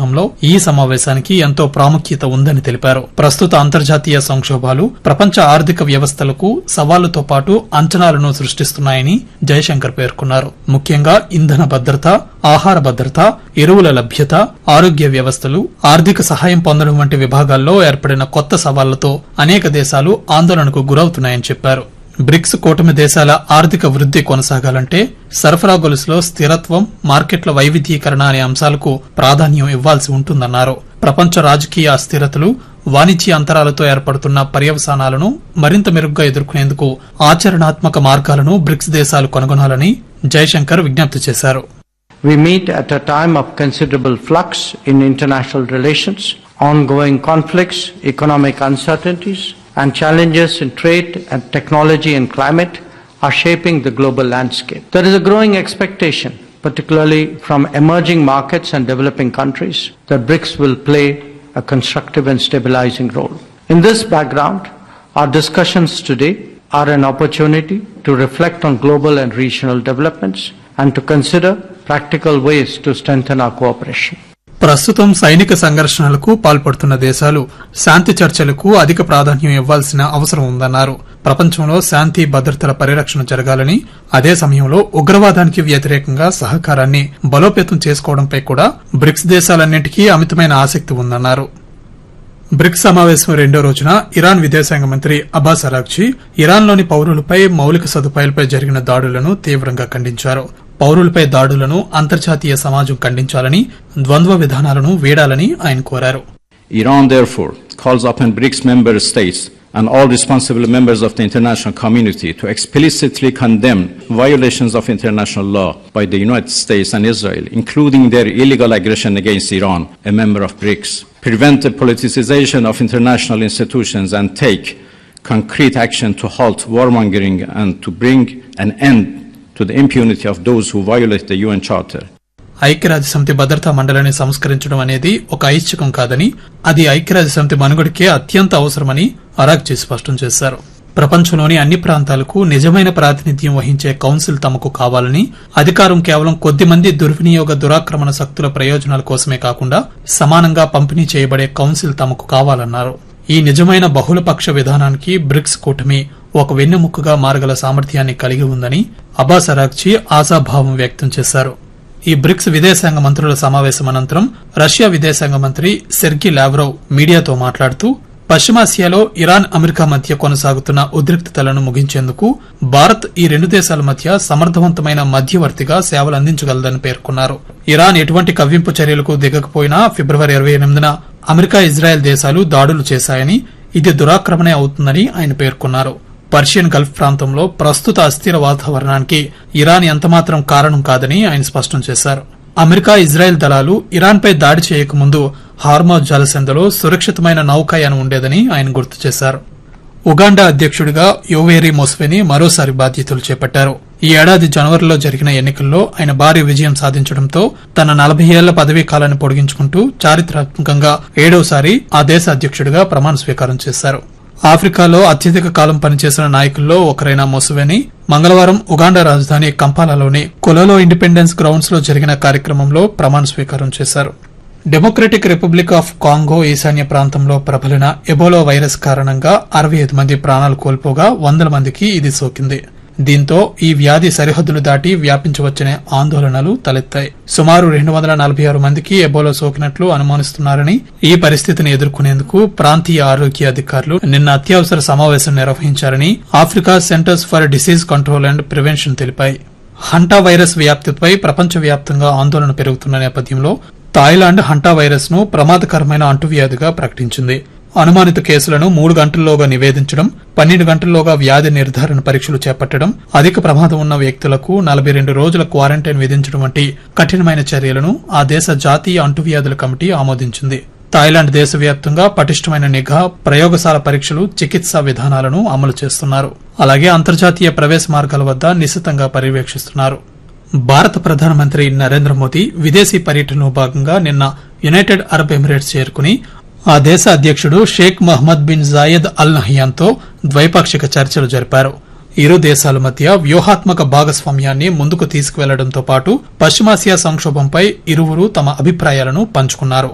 సందర్భంలో ఈ సమావేశానికి ఎంతో ప్రాముఖ్యత ఉందని తెలిపారు ప్రస్తుత అంతర్జాతీయ సంక్షోభాలు ప్రపంచ ఆర్థిక వ్యవస్థలకు సవాళ్లతో పాటు అంచనాలను సృష్టిస్తున్నాయని జయశంకర్ పేర్కొన్నారు ముఖ్యంగా ఇంధన భద్రత ఆహార భద్రత ఎరువుల లభ్యత ఆరోగ్య వ్యవస్థలు ఆర్థిక సహాయం పొందడం వంటి విభాగాల్లో ఏర్పడిన కొత్త సవాళ్లతో అనేక దేశాలు ఆందోళనకు గురవుతున్నాయని చెప్పారు బ్రిక్స్ కూటమి దేశాల ఆర్థిక వృద్ది కొనసాగాలంటే సరఫరా గొలుసులో స్థిరత్వం మార్కెట్ల వైవిధ్యీకరణ అనే అంశాలకు ప్రాధాన్యం ఇవ్వాల్సి ఉంటుందన్నారు ప్రపంచ రాజకీయ అస్థిరతలు వాణిజ్య అంతరాలతో ఏర్పడుతున్న పర్యవసానాలను మరింత మెరుగ్గా ఎదుర్కొనేందుకు ఆచరణాత్మక మార్గాలను బ్రిక్స్ దేశాలు కనుగొనాలని జయశంకర్ విజ్ఞప్తి చేశారు We meet at a time of considerable flux in international relations, ongoing conflicts, economic uncertainties, and challenges in trade and technology and climate are shaping the global landscape. There is a growing expectation, particularly from emerging markets and developing countries, that BRICS will play a constructive and stabilizing role. In this background, our discussions today are an opportunity to reflect on global and regional developments and to consider practical ways to strengthen our cooperation. ప్రస్తుతం సైనిక సంఘర్షణలకు పాల్పడుతున్న దేశాలు శాంతి చర్చలకు అధిక ప్రాధాన్యం ఇవ్వాల్సిన అవసరం ఉందన్నారు ప్రపంచంలో శాంతి భద్రతల పరిరక్షణ జరగాలని అదే సమయంలో ఉగ్రవాదానికి వ్యతిరేకంగా సహకారాన్ని బలోపేతం చేసుకోవడంపై కూడా బ్రిక్స్ దేశాలన్నింటికీ అమితమైన ఆసక్తి ఉందన్నారు బ్రిక్స్ సమావేశం రెండో రోజున ఇరాన్ విదేశాంగ మంత్రి అబ్బాస్ అరాగ్జీ ఇరాన్లోని పౌరులపై మౌలిక సదుపాయాలపై జరిగిన దాడులను తీవ్రంగా ఖండించారు పౌరులపై దాడులను అంతర్జాతీయ సమాజం ఖండించాలని ద్వంద్వ విధానాలను వీడాలని ఆయన కోరారు Iran, therefore, calls upon BRICS member states and all responsible members of the international community to explicitly condemn violations of international law by the United States and Israel, including their illegal aggression against Iran, a member of BRICS, prevent the politicization of international institutions, and take concrete action to halt warmongering and to bring an end to the impunity of those who violate the UN Charter. ఐక్యరాజ్య సమితి భద్రతా మండలిని సంస్కరించడం అనేది ఒక ఐచ్ఛికం కాదని అది ఐక్యరాజ్య సమితి మనుగడకే అత్యంత అవసరమని అరాగ్జీ స్పష్టం చేశారు ప్రపంచంలోని అన్ని ప్రాంతాలకు నిజమైన ప్రాతినిధ్యం వహించే కౌన్సిల్ తమకు కావాలని అధికారం కేవలం కొద్ది మంది దుర్వినియోగ దురాక్రమణ శక్తుల ప్రయోజనాల కోసమే కాకుండా సమానంగా పంపిణీ చేయబడే కౌన్సిల్ తమకు కావాలన్నారు ఈ నిజమైన బహుళపక్ష విధానానికి బ్రిక్స్ కూటమి ఒక వెన్నెముకగా మారగల సామర్థ్యాన్ని కలిగి ఉందని అబ్బాస్ అరాగ్జీ ఆశాభావం వ్యక్తం చేశారు ఈ బ్రిక్స్ విదేశాంగ మంత్రుల సమావేశం అనంతరం రష్యా విదేశాంగ మంత్రి సెర్గి లావ్రోవ్ మీడియాతో మాట్లాడుతూ పశ్చిమాసియాలో ఇరాన్ అమెరికా మధ్య కొనసాగుతున్న ఉద్రిక్తతలను ముగించేందుకు భారత్ ఈ రెండు దేశాల మధ్య సమర్థవంతమైన మధ్యవర్తిగా సేవలు అందించగలదని పేర్కొన్నారు ఇరాన్ ఎటువంటి కవ్వింపు చర్యలకు దిగకపోయినా ఫిబ్రవరి ఇరవై ఎనిమిదిన అమెరికా ఇజ్రాయెల్ దేశాలు దాడులు చేశాయని ఇది దురాక్రమణే అవుతుందని ఆయన పేర్కొన్నారు పర్షియన్ గల్ఫ్ ప్రాంతంలో ప్రస్తుత అస్థిర వాతావరణానికి ఇరాన్ ఎంతమాత్రం కారణం కాదని ఆయన స్పష్టం చేశారు అమెరికా ఇజ్రాయెల్ దళాలు ఇరాన్పై దాడి చేయకముందు హార్మోజ్ జలసంధలో సురక్షితమైన నౌకాయానం ఉండేదని ఆయన గుర్తు చేశారు ఉగాండా అధ్యక్షుడిగా యోవేరి మొస్వెని మరోసారి బాధ్యతలు చేపట్టారు ఈ ఏడాది జనవరిలో జరిగిన ఎన్నికల్లో ఆయన భారీ విజయం సాధించడంతో తన నలభై ఏళ్ల పదవీ కాలాన్ని పొడిగించుకుంటూ చారిత్రాత్మకంగా ఏడవసారి ఆ దేశ అధ్యక్షుడిగా ప్రమాణ స్వీకారం చేశారు ఆఫ్రికాలో అత్యధిక కాలం పనిచేసిన నాయకుల్లో ఒకరైన మొసువెని మంగళవారం ఉగాండా రాజధాని కంపాలాలోని కొలలో ఇండిపెండెన్స్ గ్రౌండ్స్ లో జరిగిన కార్యక్రమంలో ప్రమాణ స్వీకారం చేశారు డెమోక్రటిక్ రిపబ్లిక్ ఆఫ్ కాంగో ఈశాన్య ప్రాంతంలో ప్రబలిన ఎబోలో వైరస్ కారణంగా అరవై ఐదు మంది ప్రాణాలు కోల్పోగా వందల మందికి ఇది సోకింది దీంతో ఈ వ్యాధి సరిహద్దులు దాటి వ్యాపించవచ్చనే ఆందోళనలు తలెత్తాయి సుమారు రెండు వందల నలభై ఆరు మందికి ఎబోలా సోకినట్లు అనుమానిస్తున్నారని ఈ పరిస్థితిని ఎదుర్కొనేందుకు ప్రాంతీయ ఆరోగ్య అధికారులు నిన్న అత్యవసర సమావేశం నిర్వహించారని Africa centres for disease control and prevention తెలిపాయి హంటా వైరస్ వ్యాప్తిపై ప్రపంచవ్యాప్తంగా ఆందోళన పెరుగుతున్న నేపథ్యంలో థాయిలాండ్ హంటా వైరస్ ను ప్రమాదకరమైన అంటువ్యాధిగా ప్రకటించింది అనుమానిత కేసులను మూడు గంటల్లోగా నివేదించడం పన్నెండు గంటల్లోగా వ్యాధి నిర్ధారణ పరీక్షలు చేపట్టడం అధిక ప్రమాదం ఉన్న వ్యక్తులకు నలభై రెండు రోజుల క్వారంటైన్ విధించడం వంటి కఠినమైన చర్యలను ఆ దేశ జాతీయ అంటువ్యాధుల కమిటీ ఆమోదించింది థాయిలాండ్ దేశవ్యాప్తంగా పటిష్టమైన నిఘా ప్రయోగశాల పరీక్షలు చికిత్సా విధానాలను అమలు చేస్తున్నారు అలాగే అంతర్జాతీయ ప్రవేశ మార్గాల వద్ద నిశితంగా పర్యవేక్షిస్తున్నారు భారత ప్రధానమంత్రి నరేంద్ర మోదీ విదేశీ పర్యటనలో భాగంగా నిన్న యునైటెడ్ అరబ్ ఎమిరేట్స్ చేరుకుని ఆ దేశ అధ్యక్షుడు Sheikh Mohammed bin Zayed Al నహియాన్తో ద్వైపాక్షిక చర్చలు జరిపారు ఇరు దేశాల మధ్య వ్యూహాత్మక భాగస్వామ్యాన్ని ముందుకు తీసుకువెళ్లడంతో పాటు పశ్చిమాసియా సంక్షోభంపై ఇరువురు తమ అభిప్రాయాలను పంచుకున్నారు